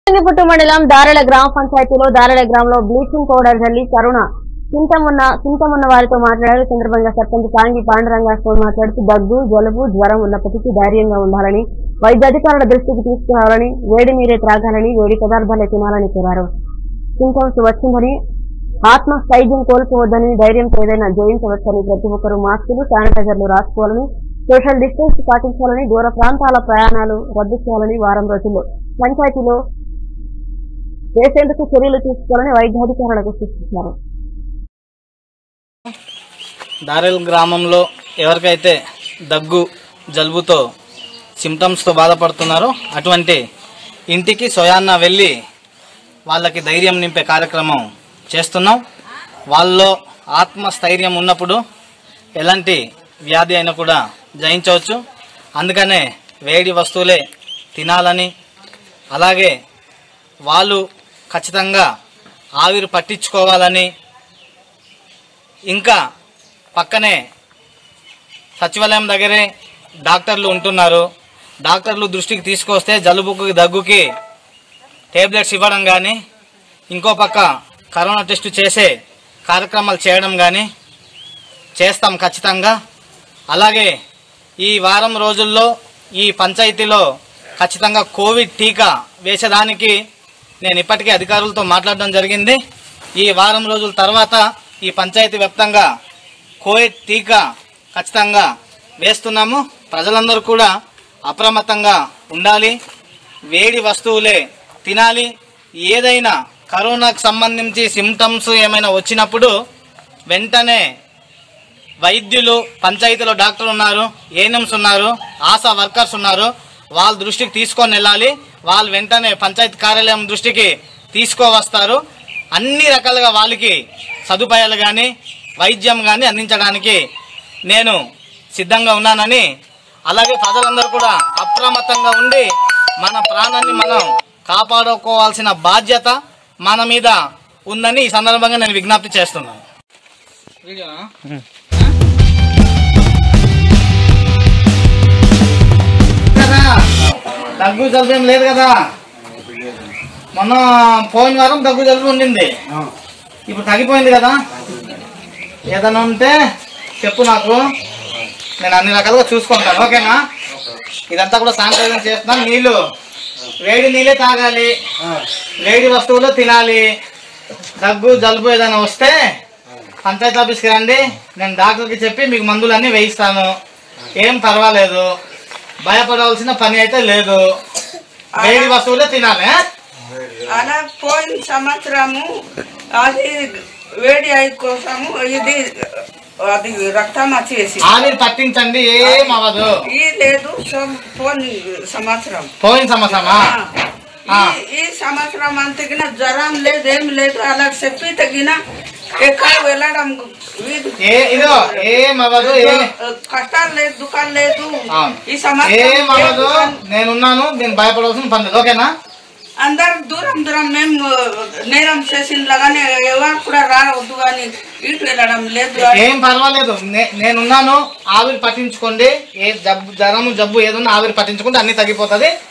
పుట్టు మండలం దారల గ్రామ పంచాయతీలో దారల గ్రామంలో బ్లీచింగ్ పౌడర్ జల్లి కరుణ సింటం ఉన్న సింటం ఉన్న వారితో మాట్లాడారు ఈ సందర్భంగా సర్పంచ్ కాంగి పాండురంగాస్వామి మాట్లాడుతూ దగ్గు జలుబు జ్వరం ఉన్నప్పటికీ ధైర్యంగా ఉండాలని వైద్యాధికారుల దృష్టికి తీసుకురావాలని వేడి నీరే త్రాగాలని వేడి పదార్థాలే తినాలని కోరారు సింటమ్స్ వచ్చిందని ఆత్మ స్థైర్యం కోల్పోవద్దని ధైర్యంతో ఏదైనా జయించవచ్చని ప్రతి ఒక్కరూ మాస్కులు శానిటైజర్లు రాసుకోవాలని సోషల్ డిస్టెన్స్ పాటించాలని దూర ప్రాంతాల ప్రయాణాలు రద్దు చేయాలని వారం రోజుల్లో పంచాయతీలో చేసేందుకు చర్యలు తీసుకోవాలని వైద్యాధికారులకు సూచించారు దారెల్ గ్రామంలో ఎవరికైతే దగ్గు జలుబుతో సిమ్టమ్స్తో బాధపడుతున్నారో అటువంటి ఇంటికి స్వయాన్న వెళ్ళి వాళ్ళకి ధైర్యం నింపే కార్యక్రమం చేస్తున్నాం వాళ్ళలో ఆత్మస్థైర్యం ఉన్నప్పుడు ఎలాంటి వ్యాధి అయినా కూడా జయించవచ్చు అందుకనే వేడి వస్తువులే తినాలని అలాగే వాళ్ళు ఖచ్చితంగా ఆవిరి పట్టించుకోవాలని ఇంకా పక్కనే సచివాలయం దగ్గరే డాక్టర్లు ఉంటున్నారు డాక్టర్లు దృష్టికి తీసుకొస్తే జలుబుకి దగ్గుకి టేబ్లెట్స్ ఇవ్వడం కానీ ఇంకో పక్క కరోనా టెస్ట్ చేసే కార్యక్రమాలు చేయడం కానీ చేస్తాం ఖచ్చితంగా అలాగే ఈ వారం రోజుల్లో ఈ పంచాయతీలో ఖచ్చితంగా కోవిడ్ టీకా వేసేదానికి నేను ఇప్పటికే అధికారులతో మాట్లాడడం జరిగింది ఈ వారం రోజుల తర్వాత ఈ పంచాయతీ వ్యాప్తంగా కోవిడ్ టీకా ఖచ్చితంగా వేస్తున్నాము ప్రజలందరూ కూడా అప్రమత్తంగా ఉండాలి వేడి వస్తువులే తినాలి ఏదైనా కరోనాకు సంబంధించి సిమ్టమ్స్ ఏమైనా వచ్చినప్పుడు వెంటనే వైద్యులు పంచాయతీలో డాక్టర్లు ఉన్నారు ఏఎన్ఎంస్ ఉన్నారు ఆశా వర్కర్స్ ఉన్నారు వాళ్ళ దృష్టికి తీసుకొని వెళ్ళాలి వాళ్ళు వెంటనే పంచాయతీ కార్యాలయం దృష్టికి తీసుకువస్తారు అన్ని రకాలుగా వాళ్ళకి సదుపాయాలు కానీ వైద్యం కానీ అందించడానికి నేను సిద్ధంగా ఉన్నానని అలాగే ప్రజలందరూ కూడా అప్రమత్తంగా ఉండి మన ప్రాణాన్ని మనం కాపాడుకోవాల్సిన బాధ్యత మన మీద ఉందని ఈ సందర్భంగా నేను విజ్ఞప్తి చేస్తున్నాను వీడియో కదా దగ్గు జలుబు ఏం లేదు కదా మొన్న పోయిన వారం దగ్గు జలుబు ఉండింది ఇప్పుడు తగ్గిపోయింది కదా ఏదైనా ఉంటే చెప్పు నాకు నేను అన్ని రకాలుగా చూసుకుంటాను ఓకేనా ఇదంతా కూడా శానిటైజర్ చేస్తున్నాను నీళ్ళు వేడి నీళ్ళే తాగాలి వేడి వస్తువులు తినాలి దగ్గు జలుబు ఏదైనా వస్తే పంచాయతీ ఆఫీస్కి రండి నేను డాక్టర్కి చెప్పి మీకు మందులన్నీ వేయిస్తాను ఏం పర్వాలేదు భయపడవలసిన పని అయితే లేదు వేడి వస్తువులే తినాలి ఆ? అలా పోయిన సంవత్సరము అది వేడి అయి కోసము ఇది అది రక్తం వచ్చేసి ఆవిరి పట్టించండి ఏం అవ్వదు ఈ లేదు సో- పోయిన సంవత్సరం పోయిన సంవత్సరమా ఆ. ఈ- ఈ సంవత్సరం అంతగిన జ్వరం లేదు ఏం లేదు అలా చెప్పి తగిన ఎక్కడ వెళ్ళడం వీలు ఏ ఇదో ఏం అవ్వదు ఏ కష్టాలు లేదు దుకాణం లేదు ఆ. ఈ సంవత్సరం ఏం అవ్వదు నేనున్నాను నేను భయపడవలసిన పని లేదు ఓకేనా అందరు దూరం దూరం మేము నేరం చేసిన లాగానే ఎవరు కూడా రావద్దు కానీ ఇటు వెళ్ళడం లేదు ఏం పర్వాలేదు నే- నేనున్నాను ఆవిరి పట్టించుకోండి ఏ జబ్బు జ్వరము జబ్బు ఏదన్నా ఆవిరి పట్టించుకుంటే అన్ని తగ్గిపోతుంది